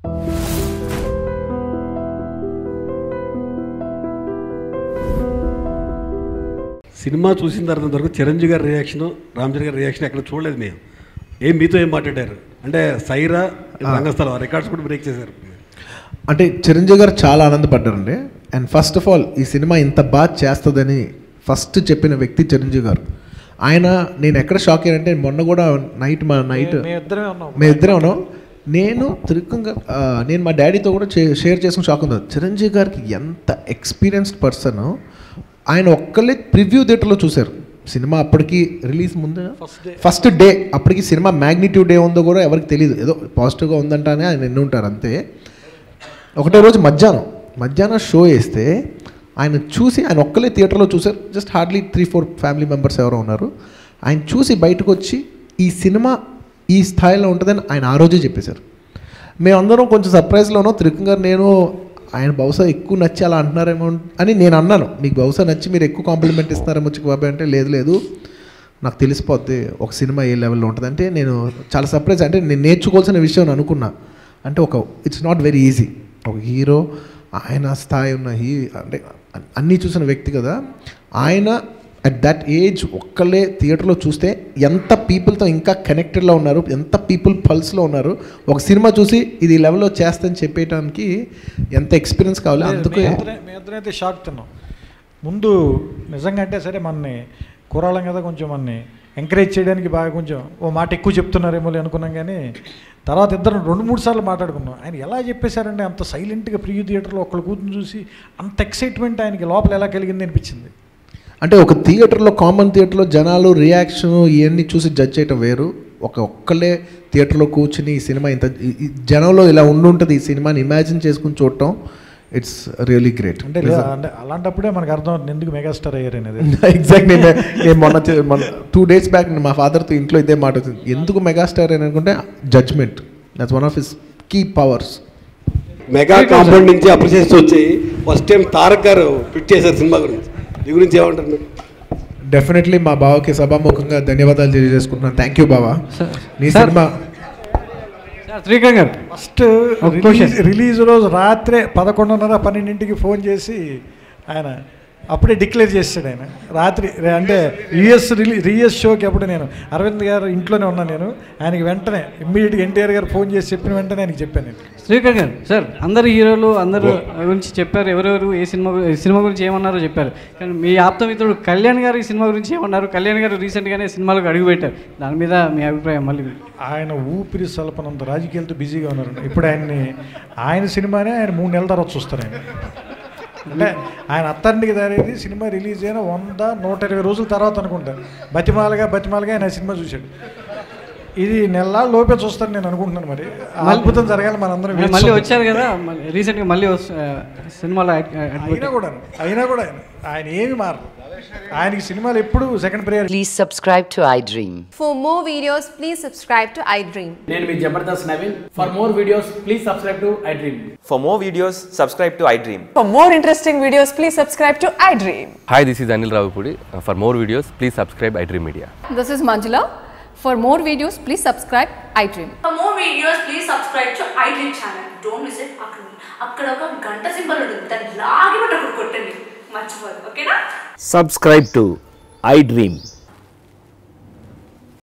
Cinema చూసిన తర్వాత వరకు చిరంజీవి గారి రియాక్షన్ రామచంద్ర గారి రియాక్షన్ ఎక్కడ చూడలేదు మేము ఏం మీతో ఏం మాట్లాడారు అంటే సైరా రంగస్థలం రికార్డ్స్ కూడా బ్రేక్ చేశారు అంటే చిరంజీవి గారు చాలా ఆనందపడ్డారండి అండ్ ఫస్ట్ ఆఫ్ ఆల్ ఈ సినిమా ఇంత బాగా చేస్తుందని ఫస్ట్ చెప్పిన వ్యక్తి చిరంజీవి గారు ఆయన నేను ఎక్కడ షాక్ అయ్యానంటే మొన్న కూడా నైట్ మా నైట్ మేమిద్దరమే ఉన్నాం మేమిద్దరే ఉన్నాం నేను తిరుక్కంగా ఆ, నేను మా డాడీతో కూడా చే- షేర్ చేసుకుని షాక్ ఉంది చిరంజీవి గారికి ఎంత ఎక్స్పీరియన్స్డ్ పర్సన్ ఆయన ఒక్కళ్ళే ప్రివ్యూ థియేటర్లో చూశారు సినిమా అప్పటికి రిలీజ్ ముందు ఫస్ట్ డే అప్పటికి సినిమా మ్యాగ్నిట్యూడ్ డే ఉందో కూడా ఎవరికి తెలియదు ఏదో పాజిటివ్గా ఉందంటానే ఆయన ఎన్ని ఉంటారు అంతే ఒకటే రోజు మధ్యాహ్నం మధ్యాహ్నం షో వేస్తే ఆయన చూసి ఆయన ఒక్కలే థియేటర్లో చూశారు just hardly three four family members ఎవరో ఉన్నారు ఆయన చూసి బయటకు వచ్చి ఈ సినిమా ఈ స్థాయిలో ఉంటుందని ఆయన ఆ రోజే చెప్పేశారు మేమందరం కొంచెం సర్ప్రైజ్లోనో త్రికం గారు నేను ఆయన బహుశా ఎక్కువ నచ్చి అలా అంటున్నారేమో అని నేను అన్నాను మీకు బహుశా నచ్చి మీరు ఎక్కువ కాంప్లిమెంట్ ఇస్తున్నారేమో చిక్కు బాబాయ్ అంటే లేదు లేదు నాకు తెలిసిపోద్ది ఒక సినిమా ఏ లెవెల్లో ఉంటుంది అంటే నేను చాలా సర్ప్రైజ్ అంటే నేను నేర్చుకోవాల్సిన విషయం అని అనుకున్నా అంటే ఒక ఇట్స్ నాట్ వెరీ ఈజీ ఒక హీరో ఆయన స్థాయి ఉన్న హీ అంటే అన్నీ చూసిన వ్యక్తి కదా ఆయన అట్ దట్ ఏజ్ ఒక్కళ్ళే థియేటర్లో చూస్తే ఎంత పీపుల్తో ఇంకా కనెక్టెడ్లో ఉన్నారు ఎంత పీపుల్ పల్స్లో ఉన్నారు ఒక సినిమా చూసి ఇది ఈ లెవెల్లో చేస్తని చెప్పేయడానికి ఎంత ఎక్స్పీరియన్స్ కావాలి అందుకే మేమిద్దరం అయితే షాక్ తిన్నాం ముందు నిజంగా అంటే సరే మనని కూరాళం కదా కొంచెం మనని ఎంకరేజ్ చేయడానికి బాగా కొంచెం ఓ మాట ఎక్కువ చెప్తున్నారేమో అనుకున్నాం కానీ తర్వాత ఇద్దరం రెండు మూడు సార్లు మాట్లాడుకున్నాం ఆయన ఎలా చెప్పేశారంటే అంత సైలెంట్గా ప్రియూ థియేటర్లో ఒకళ్ళు కూతురు చూసి అంత ఎక్సైట్మెంట్ ఆయనకి లోపల ఎలా కలిగింది అనిపించింది అంటే ఒక థియేటర్లో కామన్ థియేటర్లో జనాలు రియాక్షన్ ఇవన్నీ చూసి జడ్జ్ చేయటం వేరు ఒక ఒక్కళ్ళే థియేటర్లో కూర్చుని ఈ సినిమా ఇంత ఈ- ఈ జనంలో ఇలా ఉండుంటుంది ఈ సినిమాని ఇమాజిన్ చేసుకుని చూడటం ఇట్స్ రియలీ గ్రేట్ అంటే లే- అంటే అలాంటప్పుడే మనకు అర్థం అవుతుంది ఎందుకు మెగాస్టార్ అయ్యారు అనేది ఎగ్జాక్ట్ నేను నేను మొన్న చే- మొన్న టూ డేస్ బ్యాక్ మా ఫాదర్తో ఇంట్లో ఇదే మాట వచ్చింది ఎందుకు మెగాస్టార్ అని అనుకుంటే judgement that's one of his key powers mega compound నుంచి అప్రిషియేషన్ వచ్చి first time Tarak garu tweet చేశారు సినిమా గురించి ఈ గురించి ఏమంటారు మీరు డెఫినెట్లీ మా బావకి సభాముఖంగా ధన్యవాదాలు తెలియజేసుకుంటున్నాను థ్యాంక్ యూ బావా నీ సార్. సినిమా శ్రీకాంత్ గారు ఫస్ట్ ఒక రిలీజ్ question. రిలీజ్ రోజు రాత్రే పదకొండున్నర పన్నెండింటికి ఫోన్ చేసి ఆయన అప్పుడే డిక్లేర్ చేశాడు ఆయన రాత్రి రే- అంటే యుఎస్ రిలీ రీఎస్ షోకి అప్పుడు నేను అరవింద్ గారు ఇంట్లోనే ఉన్నాను నేను ఆయనకి వెంటనే ఇమ్మీడియట్గా ఎన్టీఆర్ గారు ఫోన్ చేసి చెప్పిన వెంటనే ఆయనకి చెప్పాను నేను శ్రీకాంత్ గారు సార్ అందరు హీరోలు అందరు గురించి చెప్పారు ఎవరెవరు ఏ సినిమా గు- ఈ సినిమా గురించి ఏమన్నారో చెప్పారు కానీ మీ ఆప్తమిత్రుడు కళ్యాణ్ గారు ఈ సినిమా గురించి ఏమన్నారు కళ్యాణ్ గారు రీసెంట్గానే సినిమాలకు అడుగుపెట్టారు దాని మీద మీ అభిప్రాయం మళ్ళీ ఆయన ఊపిరి సలపనంత రాజకీయాలతో బిజీగా ఉన్నారు ఇప్పుడు ఆయన్ని ఆయన సినిమానే ఆయన మూడు నెలల తర్వాత చూస్తారు ఆయన అంటే ఆయన అత్తంటికి దారేది సినిమా రిలీజ్ అయిన వంద నూట ఇరవై రోజుల తర్వాత అనుకుంటా బతిమాలగా బతిమాలగా ఆయన ఆ సినిమా చూశాడు ఇది నెల లోపే చూస్తాను నేను అనుకుంటున్నాను మరి ఆ అద్భుతం జరగాలి మనందరం వేచి మళ్ళీ చూద్దాం. వచ్చారు కదా మళ్ళీ రీసెంట్గా మళ్ళీ వస్తు- ఆ, సినిమాలో యాక్ట్- యాక్ట్ అయినా కూడా అయినా కూడా ఆయన ఆయన ఏమి మారదు ఆయనకి సినిమాలు ఎప్పుడు second prayer Please subscribe to iDream. For more videos, please subscribe to iDream. నేను మీ Jabardasth Naveen for more videos please subscribe to iDream For more videos, subscribe to iDream. For more interesting videos, please subscribe to iDream. Hi, this is Anil Ravipudi. Uh, For more videos, please subscribe iDream Media. This is Manjula. For more videos, please subscribe iDream. For more videos, please subscribe to iDream channel. Don't miss it. అక్కడ అక్కడ ఒక గంట symbol ఉంటుంది దాన్ని లాగి పట్టి అక్కడ కొట్టండి మర్చిపోదు ఓకేనా subscribe to iDream.